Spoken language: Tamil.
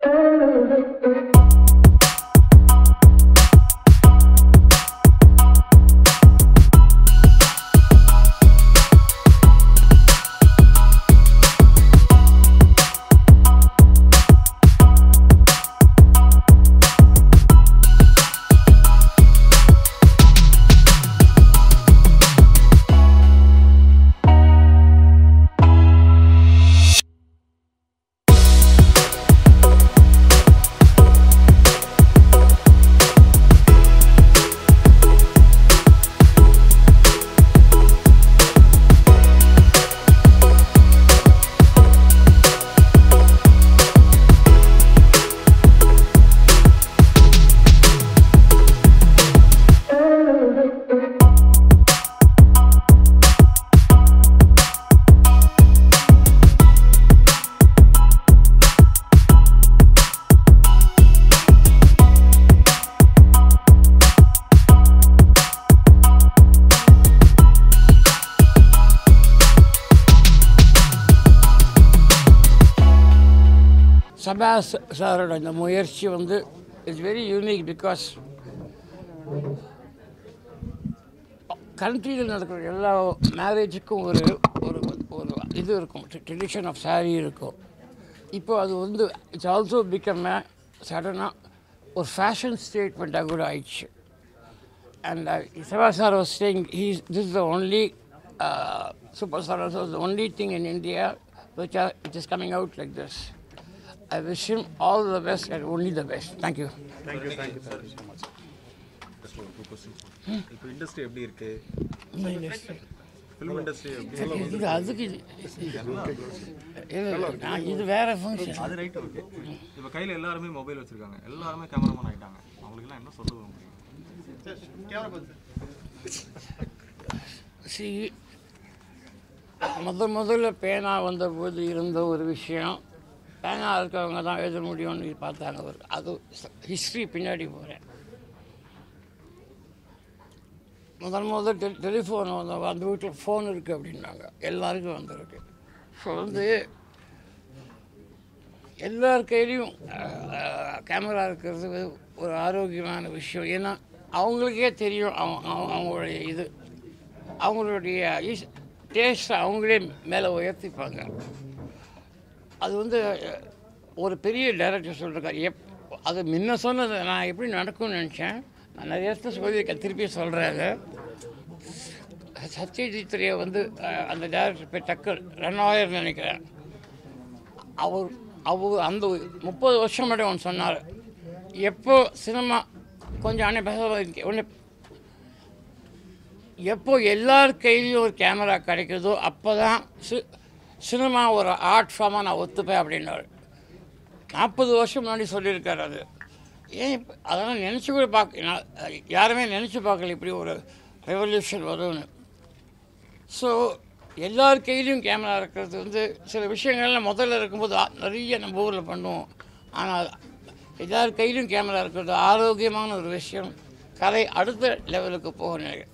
சபா ச- சாரோட இந்த முயற்சி வந்து இட்ஸ் வெரி யூனிக் பிகாஸ் கண்ட்ரியில் நடக்கிற எல்லா மேரேஜுக்கும் ஒரு ஒரு ஒரு இது இருக்கும் ட்ரெடிஷன் ஆஃப் saree இருக்கும் இப்போ அது வந்து இட்ஸ் ஆல்சோ பிகம் சடனாக ஒரு ஃபேஷன் ஸ்டேட்மெண்ட்டாக கூட ஆயிடுச்சு and uh, Seva sir was saying he's, this is the only uh, superstar also the only thing in India which, are, which is coming out like this. I wish him all the best and only the best. Thank you. Thank you thank you thank you so much இப்போ இண்டஸ்ட்ரி எப்படி இருக்கு ஃபிலிம் இண்டஸ்ட்ரி எப்படி இது அதுக்கு இது இது- நான் இது வேற ஃபங்க்ஷன் அது ரைட் ஓகே இப்போ கையில் எல்லாருமே மொபைல் வச்சிருக்காங்க எல்லாருமே கேமராமேன் ஆயிட்டாங்க அவங்களுக்குலாம் என்ன சொல்ல முடியும் சி முத முதல்ல பேனா வந்தபோது இருந்த ஒரு விஷயம் பேனா இருக்கவங்க தான் எழுத முடியும்னு பார்த்தாங்க ஒரு அது ஹிஸ்ட்ரி பின்னாடி போகிறேன் முதல் முதல் டெ டெலிஃபோன் வந்து அந்த வீட்டில் ஃபோன் இருக்குது அப்படின்னாங்க எல்லாருக்கும் வந்திருக்கு ஸோ வந்து எல்லார் கையிலையும் கேமரா இருக்கிறது ஒரு ஆரோக்கியமான விஷயம் ஏன்னா அவங்களுக்கே தெரியும் அவங்க அவங்க- அவங்களுடைய இது அவங்களுடைய டேஸ்ட்டை அவங்களே மேலே உயர்த்திப்பாங்க அது வந்து அஹ், ஒரு பெரிய டைரக்டர் சொல்லிருக்காரு எப் அது முன்ன சொன்னது நான் எப்படி நடக்கும்னு நினச்சேன் நான் நிறைய இடத்துல சொல்லியிருக்கேன் திருப்பி சொல்கிறாங்க சத்யஜித் ரே வந்து அஹ், அந்த டைரக்டர் பேர் டக்கர் ரெண்டாயிரம் நினைக்கிறேன் அவர் அவர் அந்த முப்பது வருஷம் மட்டும் ஒன்று சொன்னார் எப்போ சினிமா கொஞ்சம் அண்ணன் பேச ஒன்று எப்போ எல்லார் கையிலையும் ஒரு கேமரா கிடைக்குதோ அப்போ தான் சி சினிமா ஒரு ஆர்ட் ஃபார்மாக நான் ஒத்துப்பேன் அப்படின்னாரு நாற்பது வருஷம் முன்னாடி சொல்லியிருக்காரு அது ஏன் இப்ப அதெல்லாம் நினச்சி கூட பார்க்க நான் யாருமே நினச்சி பார்க்கல இப்படி ஒரு ரெவல்யூஷன் வரும்னு ஸோ எல்லார் கையிலையும் கேமரா இருக்கிறது வந்து சில விஷயங்கள்லாம் முதல்ல இருக்கும்போது ஆ- நிறைய நம்ம ஊரில் பண்ணுவோம் ஆனால் எல்லார் கையிலும் கேமரா இருக்கிறது ஆரோக்கியமான ஒரு விஷயம் கதை அடுத்த லெவலுக்கு போக நினைக்கிறேன்